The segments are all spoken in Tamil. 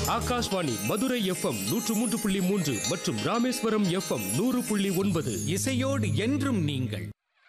ஆகாஷ்வாணி மதுரை எஃப்எம் நூற்று மூன்று புள்ளி மூன்று மற்றும் ராமேஸ்வரம் எஃப்எம் நூறு புள்ளி ஒன்பது இசையோடு என்றும் நீங்கள்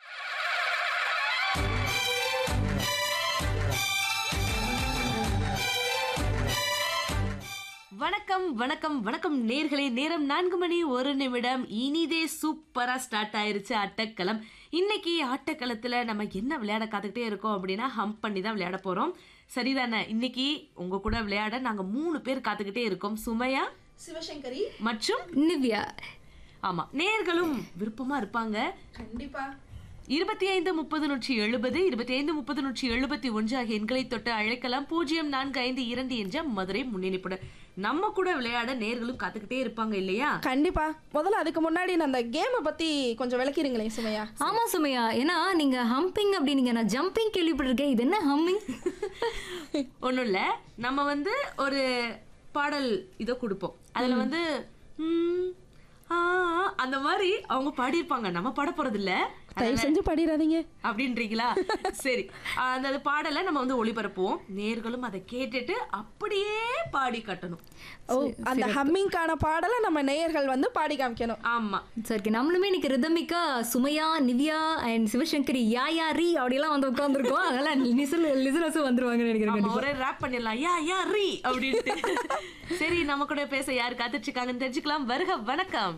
வணக்கம் வணக்கம் வணக்கம் நேர்களே நேரம் நான்கு மணி ஒரு நிமிடம் இனிதே சூப்பரா ஸ்டார்ட் ஆயிருச்சு ஆட்டக்களம் இன்னைக்கு ஆட்டக்களத்துல நம்ம என்ன விளையாட காத்துக்கிட்டே இருக்கோம் அப்படின்னா ஹம்ப் பண்ணி தான் விளையாட போறோம் சரிதானே இன்னைக்கு உங்க கூட விளையாட நாங்க மூணு பேர் காத்துக்கிட்டே இருக்கோம் சுமையா சிவசங்கரி மற்றும் நிவ்யா ஆமா நேர்களும் விருப்பமா இருப்பாங்க கண்டிப்பா இருபத்தி ஐந்து முப்பது நூற்றி எழுபது இருபத்தி ஐந்து முப்பது நூற்றி எழுபத்தி ஒன்று ஆகிய எண்களை தொட்டு அழைக்கலாம் பூஜ்ஜியம் நான்கு ஐந்து இரண்டு என்ற மதுரை முன்னணிப்புடன் நம்ம கூட விளையாட நேர்களும் காத்துக்கிட்டே இருப்பாங்க இல்லையா கண்டிப்பா முதல்ல அதுக்கு முன்னாடி நான் அந்த கேமை பத்தி கொஞ்சம் விளக்கிடுங்களேன் சுமையா ஆமா சுமையா ஏன்னா நீங்க ஹம்பிங் அப்படின்னீங்க நான் ஜம்பிங் கேள்விப்பட்டிருக்கேன் இது என்ன ஹம்மிங் ஒன்றும் இல்லை நம்ம வந்து ஒரு பாடல் இதை கொடுப்போம் அதுல வந்து ம், ஆ, ஆ, அந்த மாதிரி அவங்க பாடியிருப்பாங்க நம்ம பாட போறது இல்ல தயவு செஞ்சு படிடாதீங்க அப்படின்றீங்களா சரி அந்த அது பாடலை நம்ம வந்து ஒளிபரப்புவோம் நேர்களும் அதை கேட்டுட்டு அப்படியே பாடி கட்டணும் ஓ அந்த ஹம்மிங்கான பாடலை நம்ம நேயர்கள் வந்து பாடி காமிக்கணும் ஆமா சரி நம்மளுமே இன்னைக்கு ரிதமிக்கா சுமையா நிவ்யா அண்ட் சிவசங்கரி யா யா ரீ அப்படியெல்லாம் வந்து உட்காந்துருக்கோம் அதெல்லாம் லிசல் லிசனஸும் வந்துருவாங்கன்னு நினைக்கிறேன் ஆமா கண்டிப்பா. ஒரே ரேப் பண்ணிடலாம் யா யா ரீ அப்படின்ட்டு சரி நம்ம கூட பேச யார் காத்துட்டு இருக்காங்கன்னு தெரிஞ்சுக்கலாம் வருக வணக்கம்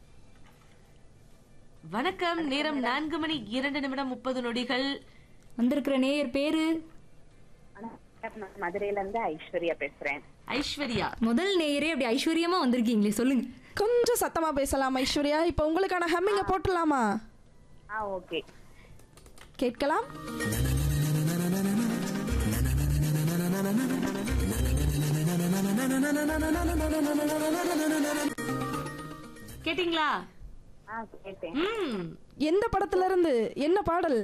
வணக்கம் நேரம் நான்கு மணி இரண்டு நிமிடம் முப்பது நொடிகள் வந்திருக்கிற நேயர் பேரு வணக்கம், நான் மதுரையில இருந்து ஐஸ்வர்யா பேசுறேன் ஐஸ்வர்யா முதல் நேயரே அப்படி ஐஸ்வர்யமா வந்திருக்கீங்களே சொல்லுங்க கொஞ்சம் சத்தமா பேசலாம் ஐஸ்வர்யா இப்போ உங்களுக்கான ஹம்மிங்கை போட்டுடலாமா ஆ ஓகே கேட்கலாம் கேட்டிங்களா ஆ கேட்டேன் ம் எந்த படத்துல இருந்து என்ன பாடல்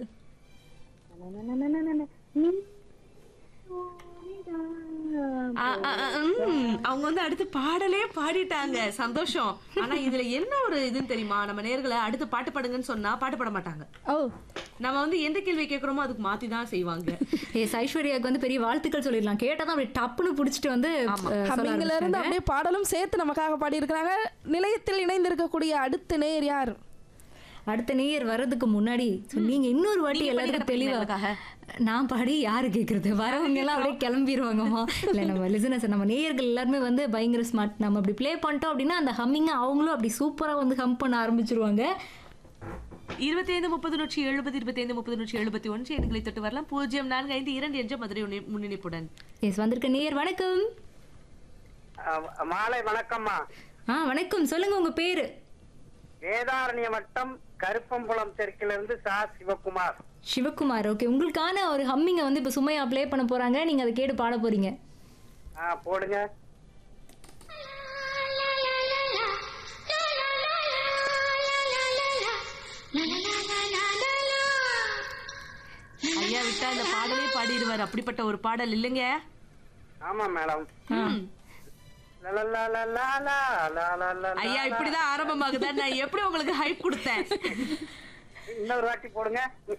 ஆ, ஆ, ஆ, ம். அவங்க வந்து அடுத்து பாடலே பாடிட்டாங்க சந்தோஷம் ஆனா இதுல என்ன ஒரு இதுன்னு தெரியுமா நம்ம நேர்களை அடுத்து பாட்டு பாடுங்கன்னு சொன்னா பாட்டு பாட மாட்டாங்க ஓ நம்ம வந்து எந்த கேள்வி கேட்கறோமோ அதுக்கு மாத்தி தான் செய்வாங்க எஸ் ஐஸ்வர்யாவுக்கு வந்து பெரிய வாழ்த்துக்கள் சொல்லிடலாம் கேட்டதான் அப்படி டப்புன்னு பிடிச்சிட்டு வந்து அஹ், சொல்ல ஹம்மிங்ல இருந்து ஆரம்பிச்சிட்டாங்க. அப்படியே பாடலும் சேர்த்து நமக்காக பாடியிருக்கிறாங்க நிலையத்தில் இணைந்திருக்கக்கூடிய அடுத்த நேயர் யார் அடுத்த நேயர் வர்றதுக்கு முன்னாடி so நீங்க இன்னொரு வாட்டி நீங்க எல்லாத்துக்கும் பாடி தெளிவா காட்டுறீங்களா நான் பாடி யாரு கேக்குறது வரவங்க எல்லாம் அப்படியே கிளம்பிடுவாங்கம்மா இல்ல நம்ம லிசனர்ஸ் நம்ம நேயர்கள் எல்லாருமே வந்து பயங்கர ஸ்மார்ட் நம்ம அப்படி ப்ளே பண்ணிட்டோம் அப்படின்னா அந்த ஹம்மிங்க அவங்களும் அப்படி சூப்பரா வந்து ஹம் பண்ண ஆரம்பிச்சிருவாங்க இருபத்தி ஐந்து முப்பது நூற்றி எழுபது இருபத்தி ஐந்து முப்பது நூற்றி எழுபத்தி ஒன்று எண்களை தொட்டு வரலாம் பூஜ்ஜியம் நான்கு ஐந்து இரண்டு என்ற மதுரை உன்னி- முன்னணிப்புடன் எஸ் வந்திருக்க நேயர் வணக்கம் அஹ் மாலை வணக்கம்மா ஆ வணக்கம் சொல்லுங்க உங்க பேரு வேதாரண்ய வட்டம் கருப்பம்புலம் தெற்கிலிருந்து சா சிவகுமார் சிவகுமார் ஓகே உங்களுக்கான ஒரு ஹம்மிங்க வந்து இப்போ சுமையா ப்ளே பண்ண போறாங்க நீங்க அதை கேட்டு பாட போறீங்க ஆ போடுங்க ஐயா விட்டா இந்த பாடலே பாடிடுவார் அப்படிப்பட்ட ஒரு பாடல் இல்லைங்க ஆமா மேடம் ம். ஐயா இப்படிதான் ஆரம்பமாகுதா நான் எப்படி உங்களுக்கு ஹைப் கொடுத்தேன் இன்னொரு வாட்டி போடுங்க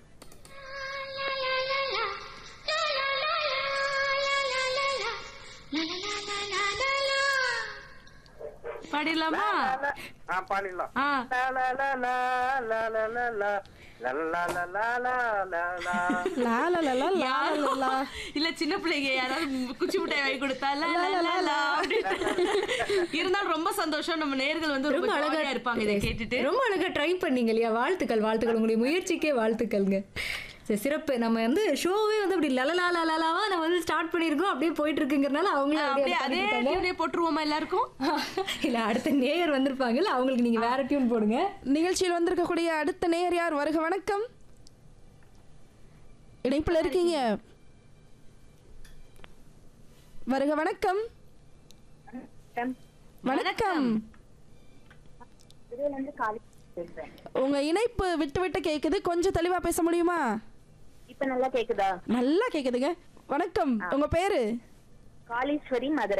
பாடிடலாமா ஆ பாடிடலாம் ஆ லா, லா, லா, லா, லா, லா, லா, லா. லா, லா, லா, லா, லா, லா, லா. லா லா லா லா லா யாரோ லா லா இல்ல சின்ன பிள்ளைங்க யாராவது குச்சி மிட்டாய் வாங்கி கொடுத்தா லா, லா, லா, லா அப்படின்னு. இருந்தாலும் ரொம்ப சந்தோஷம் நம்ம நேர்கள் வந்து ரொம்ப அழகா இருப்பாங்க இதை கேட்டுட்டு ரொம்ப அழகா ட்ரை பண்ணீங்க இல்லையா வாழ்த்துக்கள் வாழ்த்துக்கள் உங்களுடைய முயற்சிக்கே வாழ்த்துக்கள்ங்க சரி சிறப்பு நம்ம வந்து ஷோவே வந்து அப்படி லலலா லலாவா நம்ம வந்து ஸ்டார்ட் பண்ணியிருக்கோம் அப்படியே போயிட்டு இருக்குங்கிறனால அவங்களே அப்படியே அப்படியே அதே பண்ணிட்டாங்க. டியூனே போட்டுருவோமா எல்லாருக்கும் இல்ல அடுத்த நேயர் வந்திருப்பாங்கல்ல அவங்களுக்கு நீங்க வேற டியூன் போடுங்க நிகழ்ச்சியில் வந்திருக்கக்கூடிய அடுத்த நேயர் யார் வருக வணக்கம் இணைப்பில் இருக்கீங்க வருக வணக்கம் வணக்கம் மதுரையில இருந்து காலி பேசுறேன் உங்க இணைப்பு விட்டு விட்டு கேக்குது கொஞ்சம் தெளிவா பேச முடியுமா இப்ப நல்லா கேக்குதா நல்லா கேக்குதுங்க வணக்கம் உங்க பேரு காளீஸ்வரி மதுரை